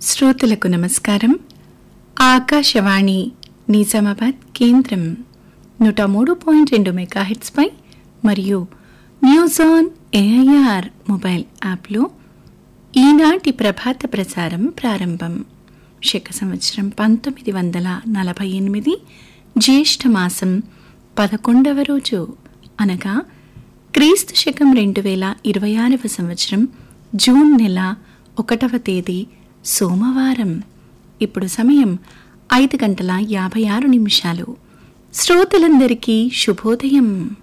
శ్రోతలకు నమస్కారం ఆకాశవాణి నిజామాబాద్ కేంద్రం నూట మూడు పాయింట్ రెండు మెగాహెట్స్పై మరియు న్యూస్ ఆన్ ఏఐఆర్ మొబైల్ యాప్లో ఈనాటి ప్రభాత ప్రసారం ప్రారంభం శక సంవత్సరం పంతొమ్మిది వందల నలభై ఎనిమిది జ్యేష్ఠ మాసం పదకొండవ రోజు అనగా క్రీస్తు శకం రెండు వేల ఇరవై ఆరవ సంవత్సరం జూన్ నెల ఒకటవ తేదీ సోమవారం ఇప్పుడు సమయం ఐదు గంటల యాభై ఆరు నిమిషాలు శ్రోతలందరికీ శుభోదయం